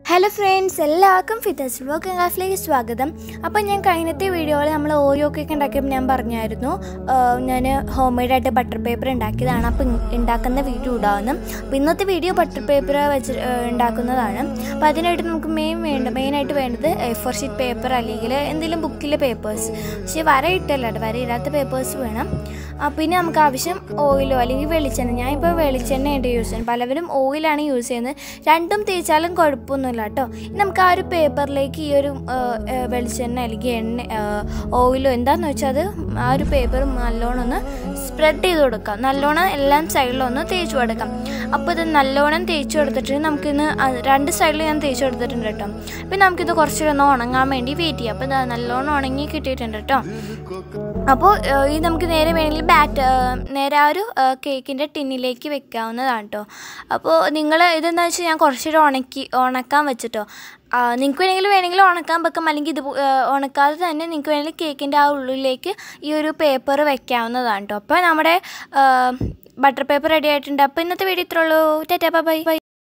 hello friends എല്ലാവർക്കും ഫിത്തസ് vlog ക്ലാസ്സിലേക്ക് സ്വാഗതം അപ്പോൾ ഞാൻ കഴിഞ്ഞത്തെ വീഡിയോയിൽ നമ്മൾ ഓരോ കേക്ക് ഉണ്ടാക്കിയപ്പോൾ ഞാൻ പറഞ്ഞായിരുന്നു ഞാൻ ഹോം മെയ്ഡായിട്ട് ബട്ടർ പേപ്പർ ഉണ്ടാക്കിയതാണ് അപ്പോൾ ഇ- ഉണ്ടാക്കുന്ന വീഡിയോ ഇടാവുന്നു അപ്പോൾ ഇന്നത്തെ വീഡിയോ ബട്ടർ പേപ്പർ വെച്ച് ഏഹ്, ഉണ്ടാക്കുന്നതാണ് അപ്പോൾ അതിനായിട്ട് നമുക്ക് മെയിൻ വേണ്ട മെയിനായിട്ട് വേണ്ടത് എ ഫോർ ഷീറ്റ് പേപ്പർ അല്ലെങ്കിൽ എന്തെങ്കിലും ബുക്കിലെ പേപ്പേഴ്സ് പക്ഷേ വര ഇട്ടല്ല കേട്ടോ വര ഇടാത്ത പേപ്പേഴ്സ് വേണം ആ, പിന്നെ നമുക്ക് ആവശ്യം ഓയിലോ അല്ലെങ്കിൽ വെളിച്ചെണ്ണ ഞാൻ ഇപ്പോൾ വെളിച്ചെണ്ണയുണ്ട് യൂസ് ചെയ്യുന്നത് പലവരും ഓയിലാണ് യൂസ് ചെയ്യുന്നത് രണ്ടും തേച്ചാലും കുഴപ്പമൊന്നുമില്ല കേട്ടോ ഇനി നമുക്ക് ആ ഒരു പേപ്പറിലേക്ക് ഈ ഒരു ആ, ആ, വെളിച്ചെണ്ണ അല്ലെങ്കിൽ എണ്ണ ആ, ഓയിലോ എന്താണെന്ന് വെച്ചാൽ അത് ആ ഒരു പേപ്പർ നല്ലോണം ഒന്ന് സ്പ്രെഡ് ചെയ്ത് കൊടുക്കാം നല്ലോണം എല്ലാം സൈഡിലും ഒന്ന് തേച്ച് കൊടുക്കാം അപ്പോൾ ഇത് നല്ലോണം തേച്ച് കൊടുത്തിട്ട് നമുക്കിന്ന് അത് രണ്ട് സൈഡിൽ ഞാൻ തേച്ച് കൊടുത്തിട്ടുണ്ട് കേട്ടോ പിന്നെ നമുക്കിത് കുറച്ചുകൂടെ ഒന്ന് ഉണങ്ങാൻ വേണ്ടി വെയിറ്റ് ചെയ്യാം അപ്പോൾ ഇത് നല്ലോണം ഉണങ്ങി കിട്ടിയിട്ടുണ്ട് കേട്ടോ അപ്പോൾ ഏഹ്, ഇത് നമുക്ക് നേരെ വേണമെങ്കിൽ ബാറ്റ് ഏഹ്, നേരെ ആ ഒരു ഏഹ്, കേക്കിൻ്റെ ടിന്നിലേക്ക് വെക്കാവുന്നതാണ് കേട്ടോ അപ്പോൾ നിങ്ങൾ ഇതെന്താ വെച്ചാൽ ഞാൻ കുറച്ചുകൂടെ ഉണക്കി ഉണക്കാൻ വെച്ചിട്ടോ നിങ്ങൾക്ക് വേണമെങ്കിൽ വേണമെങ്കിൽ ഉണക്കാൻ വെക്കാം അല്ലെങ്കിൽ ഇത് പോ- ഏഹ്, ഉണക്കാതെ തന്നെ നിങ്ങൾക്ക് വേണമെങ്കിൽ കേക്കിൻ്റെ ആ ഉള്ളിലേക്ക് ഈ ഒരു പേപ്പർ വെക്കാവുന്നതാണ് കേട്ടോ അപ്പോൾ നമ്മുടെ ബട്ടർ പേപ്പർ റെഡി ആയിട്ടുണ്ട് അപ്പോൾ ഇന്നത്തെ വീഡിയോ ഇത്രേ ഉള്ളൂ ടാറ്റാ ബൈ ബൈ